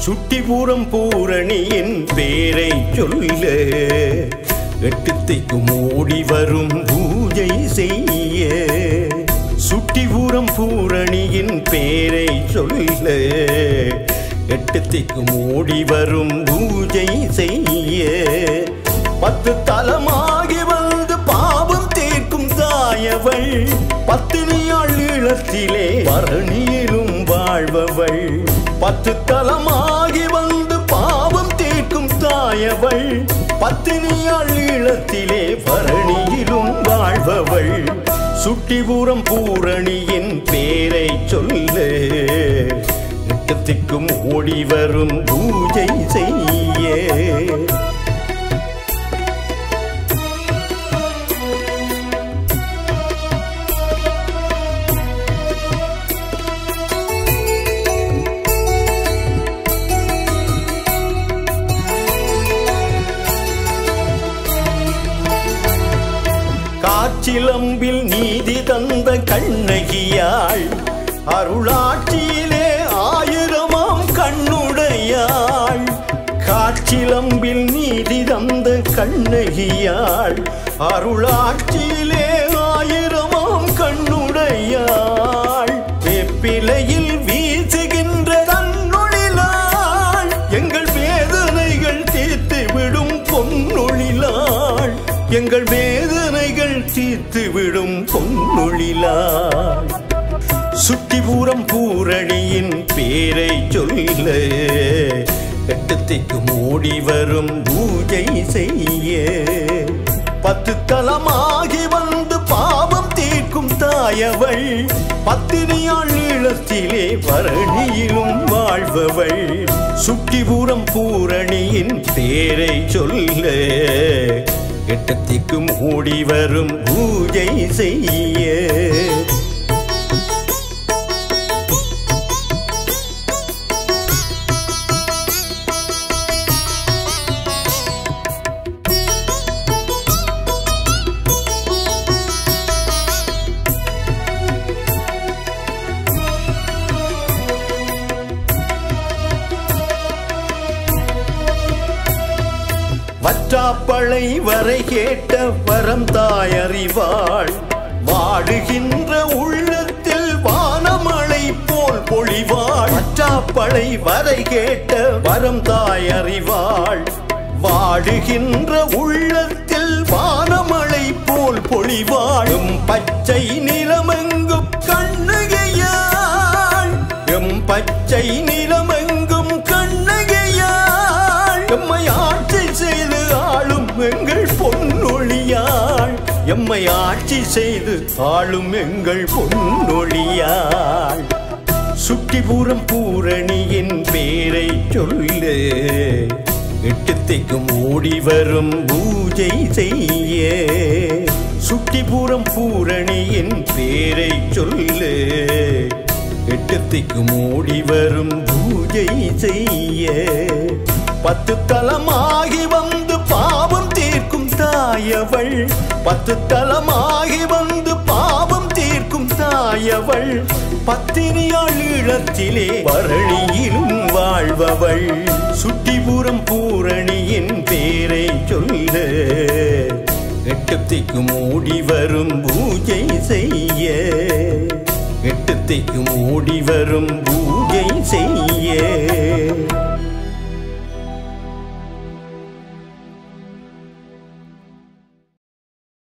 சுட்டிபுரம் பூரணியின் பேரை சொல்ல எட்டு திக்கும் ஓடி வரும் பூஜை செய்ய சுட்டிபுரம் பூரணியின் பேரை சொல்ல எட்டு திக்கும் ஓடி வரும் பூஜை செய்ய பத்து தலமாகி வந்து பாவம் தீர்க்கும் தாயவள் பத்தினியாள் ஈழத்திலே பரணியிலும் வாழ்பவள் பத்து தலமாகி வந்து பாவம் தீர்க்கும் தாயவள் பத்தினியாள் ஈழத்திலே பரணியிலும் வாழ்பவள் சுட்டிபுரம் பூரணியின் பேரை சொல்ல எட்டத்திற்கும் ஓடி வரும் பூஜை செய்ய காற்றிலம்பில் நீதி தந்த கண்ணகியாள் அருளாட்சியிலே ஆயிரமாம் கண்ணுடையாள் காற்றிலம்பில் நீதி தந்த கண்ணகியாள் அருளாட்சியிலே ஆயிரமாம் கண்ணுடையாள் வெப்பிலையில் வீசுகின்ற தன்னொழிலாள் எங்கள் வேதனைகள் தீர்த்து விடும் பொன்னொழிலாள் எங்கள் வேதனைகள் தீர்த்து விடும் பொன்னொழிலாள் சுட்டிபுரம் பூரணியின் பேரை சொல்ல எட்டத்திற்கு மூடி வரும் பூஜை செய்ய பத்து தலமாகி வந்து பாவம் தீர்க்கும் தாயவள் பத்தினியாள் ஈழத்திலே பரணியிலும் வாழ்பவள் சுட்டிபுரம் பூரணியின் பேரை சொல்ல எட்டத்திற்கும் ஓடி வரும் பூஜை செய்ய வற்றாப்பளை வரை கேட்ட வரம் தாய் அறிவாள் வாடுகின்ற உள்ளத்தில் வானமழை போல் பொழிவாள் வற்றாப்பளை வரை கேட்ட வரம் தாய் அறிவாள் வாடுகின்ற உள்ளத்தில் வானமழை போல் பொழிவாழும் பச்சை நிலமெங்கும் கண்ணகையாள் எம் பச்சை நிலமெங்கும் கண்ணகையாள் எம்மை ஆட்சி செய்து ஆளும் எங்கள் பொன்னொழியாள் எம்மை ஆட்சி செய்து ஆளும் எங்கள் பொன்னொழியாள் சுட்டிபுரம் பூரணியின் பேரை சொல்லு எட்டு திக்கும் ஓடி வரும் பூஜை செய்ய சுட்டிபுரம் பூரணியின் பேரை சொல்லு எட்டு திக்கும் ஓடி வரும் பூஜை செய்ய பத்து தலமாகி வந்து பாவம் தீர்க்கும் தாயவள் பத்து தலமாகி வந்து பாவம் தீர்க்கும் தாயவள் பத்தினியாள் ஈழத்திலே பரணியிலும் வாழ்பவள் சுட்டிபுரம் பூரணியின் பேரை சொல்ல எட்டு திக்கும் ஓடி வரும் பூஜை செய்ய எட்டு திக்கும் ஓடி வரும் பூஜை செய்ய